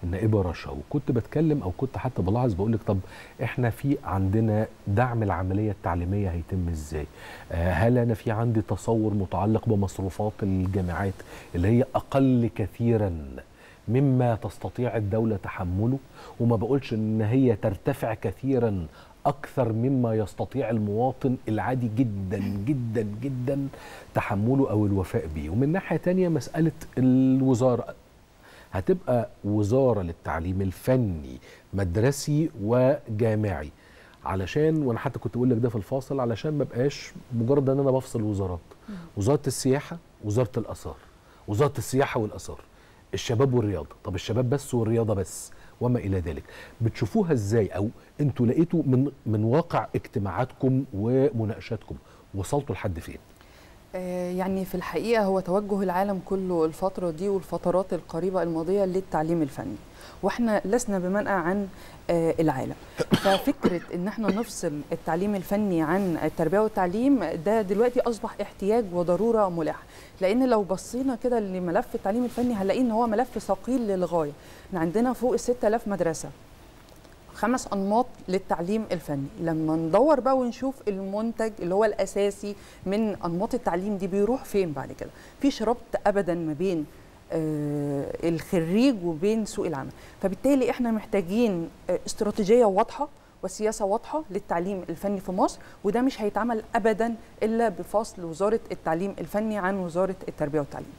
النائبه رشا وكنت بتكلم او كنت حتى بلاحظ بقول لك طب احنا في عندنا دعم العمليه التعليميه هيتم ازاي؟ آه، هل انا في عندي تصور متعلق بمصروفات الجامعات اللي هي اقل كثيرا مما تستطيع الدوله تحمله وما بقولش ان هي ترتفع كثيرا اكثر مما يستطيع المواطن العادي جدا جدا جدا تحمله او الوفاء به ومن ناحيه تانية مساله الوزاره هتبقى وزاره للتعليم الفني مدرسي وجامعي علشان وانا حتى كنت بقول لك ده في الفاصل علشان ما بقاش مجرد ان انا بفصل وزارات وزاره السياحه وزاره الاثار وزاره السياحه والاثار الشباب والرياضه طب الشباب بس والرياضه بس وما الى ذلك بتشوفوها ازاي او انتوا لقيتوا من من واقع اجتماعاتكم ومناقشاتكم وصلتوا لحد فين آه، يعني في الحقيقة هو توجه العالم كله الفترة دي والفترات القريبة الماضية للتعليم الفني واحنا لسنا بمنأى عن آه، العالم ففكرة ان احنا نفصل التعليم الفني عن التربية والتعليم ده دلوقتي اصبح احتياج وضرورة ملحة لان لو بصينا كده لملف التعليم الفني هنلاقيه ان هو ملف ثقيل للغاية احنا عندنا فوق ال 6000 مدرسة خمس انماط للتعليم الفني لما ندور بقى ونشوف المنتج اللي هو الاساسي من انماط التعليم دي بيروح فين بعد كده فيش ربط ابدا ما بين آه الخريج وبين سوق العمل فبالتالي احنا محتاجين آه استراتيجيه واضحه وسياسه واضحه للتعليم الفني في مصر وده مش هيتعمل ابدا الا بفصل وزاره التعليم الفني عن وزاره التربيه والتعليم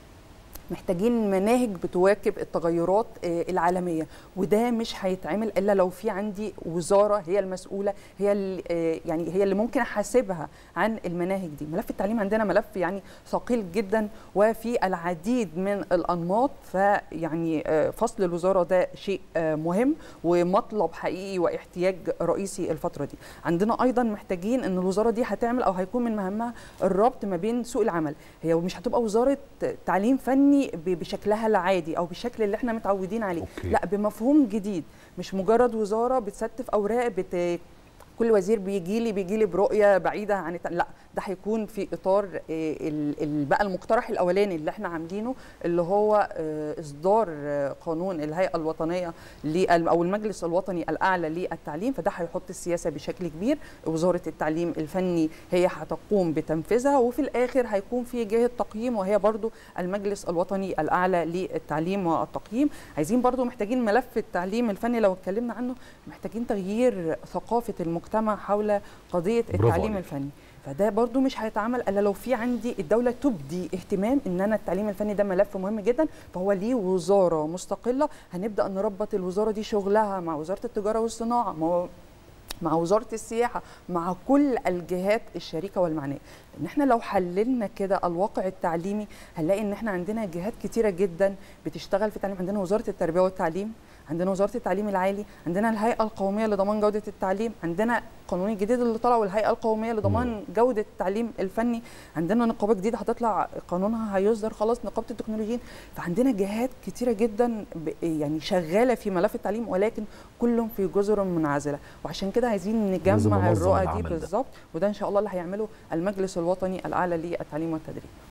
محتاجين مناهج بتواكب التغيرات آه، العالميه وده مش هيتعمل الا لو في عندي وزاره هي المسؤوله هي اللي آه، يعني هي اللي ممكن احاسبها عن المناهج دي ملف التعليم عندنا ملف يعني ثقيل جدا وفي العديد من الانماط فيعني آه، فصل الوزاره ده شيء آه، مهم ومطلب حقيقي واحتياج رئيسي الفتره دي عندنا ايضا محتاجين ان الوزاره دي هتعمل او هيكون من مهامها الربط ما بين سوق العمل هي مش هتبقى وزاره تعليم فني ب- بشكلها العادي او بالشكل اللي احنا متعودين عليه أوكي. لا بمفهوم جديد مش مجرد وزاره بتستف اوراق بت كل وزير بيجي لي بيجي لي برؤيه بعيده عن الت... لا ده هيكون في اطار آه، ال- ال- بقى المقترح الاولاني اللي احنا عاملينه اللي هو آه، اصدار آه، قانون الهيئه الوطنيه لل- او المجلس الوطني الاعلى للتعليم فده هيحط السياسه بشكل كبير وزاره التعليم الفني هي هتقوم بتنفيذها وفي الاخر هيكون في جهه تقييم وهي برضو المجلس الوطني الاعلى للتعليم والتقييم عايزين برضو محتاجين ملف التعليم الفني لو اتكلمنا عنه محتاجين تغيير ثقافه المجتمع حول قضيه برافو التعليم عليك. الفني فده برضو مش هيتعمل الا لو في عندي الدوله تبدي اهتمام ان انا التعليم الفني ده ملف مهم جدا فهو ليه وزاره مستقله هنبدا نربط الوزاره دي شغلها مع وزاره التجاره والصناعه ما هو مع وزاره السياحه مع كل الجهات الشريكه والمعنيه ان احنا لو حللنا كده الواقع التعليمي هنلاقي ان احنا عندنا جهات كتيره جدا بتشتغل في التعليم عندنا وزاره التربيه والتعليم عندنا وزاره التعليم العالي عندنا الهيئه القوميه لضمان جوده التعليم عندنا القانون الجديد اللي طلع والهيئه القوميه لضمان جوده التعليم الفني عندنا نقابه جديده هتطلع قانونها هيصدر خلاص نقابه التكنولوجيين فعندنا جهات كتيره جدا ب- يعني شغاله في ملف التعليم ولكن كلهم في جزر منعزله وعشان كده عايزين لازم نجمع أنظم الرؤى دي العمل ده. بالظبط وده ان شاء الله اللي هيعمله المجلس الوطني الاعلى للتعليم والتدريب